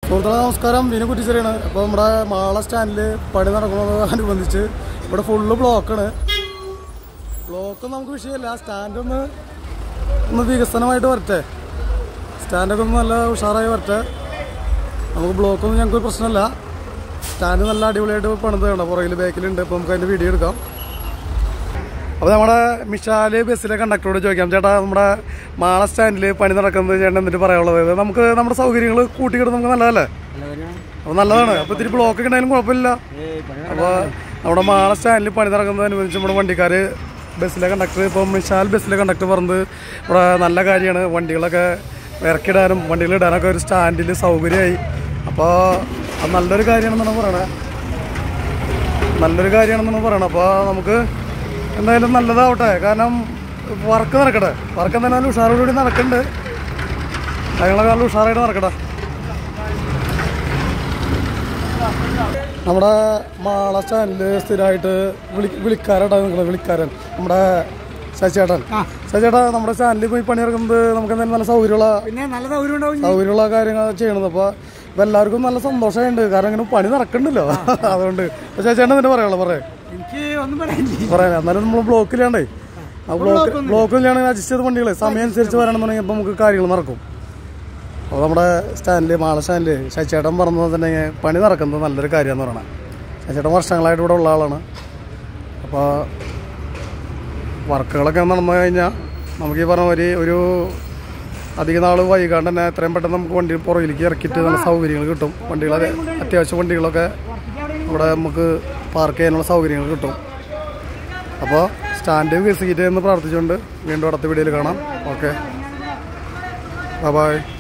സുഹൃത്തുക്കളെ നമസ്കാരം വിനു കുറ്റിച്ചെറിയാണ് അപ്പോൾ നമ്മുടെ മാള സ്റ്റാൻഡിൽ പണി നടക്കുന്നതനുബന്ധിച്ച് ഇവിടെ ഫുള്ള് ബ്ലോക്കാണ് ബ്ലോക്ക് നമുക്ക് വിഷയമല്ല സ്റ്റാൻഡ് ഒന്ന് ഒന്ന് വികസനമായിട്ട് വരട്ടെ സ്റ്റാൻഡൊക്കെ ഒന്ന് നല്ല ഉഷാറായി വരട്ടെ നമുക്ക് ബ്ലോക്കൊന്നും ഞങ്ങൾക്ക് പ്രശ്നമല്ല സ്റ്റാൻഡ് നല്ല അടിപൊളിയായിട്ട് പണിതാണ് പുറകിൽ ബാക്കിലുണ്ട് അപ്പോൾ നമുക്ക് അതിൻ്റെ വീഡിയോ എടുക്കാം അപ്പോൾ നമ്മുടെ മിഷാല് ബസ്സിലെ കണ്ടക്ടറോട് ചോദിക്കാം ചേട്ടാ നമ്മുടെ മാള സ്റ്റാൻഡിൽ പണി നടക്കുന്നത് ചേട്ടൻ എന്നിട്ട് പറയാനുള്ളത് ഇത് നമുക്ക് നമ്മുടെ സൗകര്യങ്ങൾ കൂട്ടിക്കിടുന്നത് നമുക്ക് നല്ലതല്ലേ അപ്പോൾ നല്ലതാണ് അപ്പോൾ ഇത്തിരി ബ്ലോക്ക് ഒക്കെ ഉണ്ടെങ്കിലും കുഴപ്പമില്ല അപ്പോൾ നമ്മുടെ മാള സ്റ്റാൻഡിൽ പണി നടക്കുന്നതനുസരിച്ച് നമ്മുടെ വണ്ടിക്കാർ ബസ്സിലെ കണ്ടക്ടർ ഇപ്പോൾ മിഷാൽ ബസ്സിലെ കണ്ടക്ടർ പറഞ്ഞത് ഇവിടെ നല്ല കാര്യമാണ് വണ്ടികളൊക്കെ ഇറക്കിടാനും വണ്ടികൾ ഇടാനൊക്കെ ഒരു സ്റ്റാൻഡിൽ സൗകര്യമായി അപ്പോൾ അത് നല്ലൊരു കാര്യമാണെന്നാണ് പറയണത് നല്ലൊരു കാര്യമാണെന്നാണ് പറയണത് അപ്പോൾ നമുക്ക് എന്തായാലും നല്ലതാവട്ടെ കാരണം വർക്ക് നടക്കട്ടെ വർക്ക് എന്തായാലും ഉഷാറോടുകൂടി നടക്കുന്നുണ്ട് കാര്യങ്ങളെക്കാളും ഉഷാറായിട്ട് നടക്കട്ടെ നമ്മുടെ മാള ചാനലിൽ സ്ഥിരമായിട്ട് വിളി വിളിക്കാരട്ടാ നിൽക്കുന്നത് വിളിക്കാരൻ നമ്മുടെ ശശിയേട്ടൻ ശശിയേട്ടാ നമ്മുടെ ചാനലിൽ പോയി പണിയിറക്കുന്നത് നമുക്ക് എന്തായാലും നല്ല സൗകര്യമുള്ള പിന്നെ നല്ല സൗകര്യം ഉണ്ടാവും സൗകര്യമുള്ള കാര്യങ്ങൾ ചെയ്യണത് അപ്പോൾ ഇപ്പം എല്ലാവർക്കും നല്ല സന്തോഷമായിട്ടുണ്ട് കാരണം ഇങ്ങനെ പണി നടക്കണ്ടല്ലോ അതുകൊണ്ട് പക്ഷേ ചേട്ടൻ എന്നിട്ട് പറയാനുള്ളത് പറയാം എനിക്ക് ഒന്നും പറയാനില്ല പറയാൻ എന്നാലും നമ്മൾ ബ്ലോക്കിലാണ്ടേ ആ ബ്ലോക്ക് ബ്ലോക്കിലാണ് അഡ്ജസ്റ്റ് ചെയ്ത വണ്ടികൾ സമയം അനുസരിച്ച് വരണമെന്നുണ്ടെങ്കിൽ ഇപ്പം നമുക്ക് കാര്യങ്ങൾ നടക്കും അപ്പോൾ നമ്മുടെ സ്റ്റാൻഡിൽ മാള സ്റ്റാൻഡിൽ ശശിയേട്ടൻ പറഞ്ഞത് തന്നെ പണി നടക്കുന്നത് നല്ലൊരു കാര്യമെന്ന് പറയണം ശശിയേട്ടൻ വർഷങ്ങളായിട്ട് ഇവിടെ ഉള്ള ആളാണ് അപ്പോൾ വർക്കുകളൊക്കെ നടന്നു കഴിഞ്ഞാൽ നമുക്ക് ഈ പറഞ്ഞ മാതിരി ഒരു അധിക നാൾ വൈകാണ്ട് തന്നെ എത്രയും പെട്ടെന്ന് നമുക്ക് വണ്ടി പുറകിലേക്ക് ഇറക്കിയിട്ട് നല്ല സൗകര്യങ്ങൾ കിട്ടും വണ്ടികൾ അത്യാവശ്യം വണ്ടികളൊക്കെ ഇവിടെ നമുക്ക് പാർക്ക് ചെയ്യാനുള്ള സൗകര്യങ്ങൾ കിട്ടും അപ്പോൾ സ്റ്റാൻഡ് വികസിക്കട്ടെ എന്ന് പ്രാർത്ഥിച്ചുകൊണ്ട് വീണ്ടും അടുത്ത വീഡിയോയിൽ കാണാം ഓക്കെ ബൈ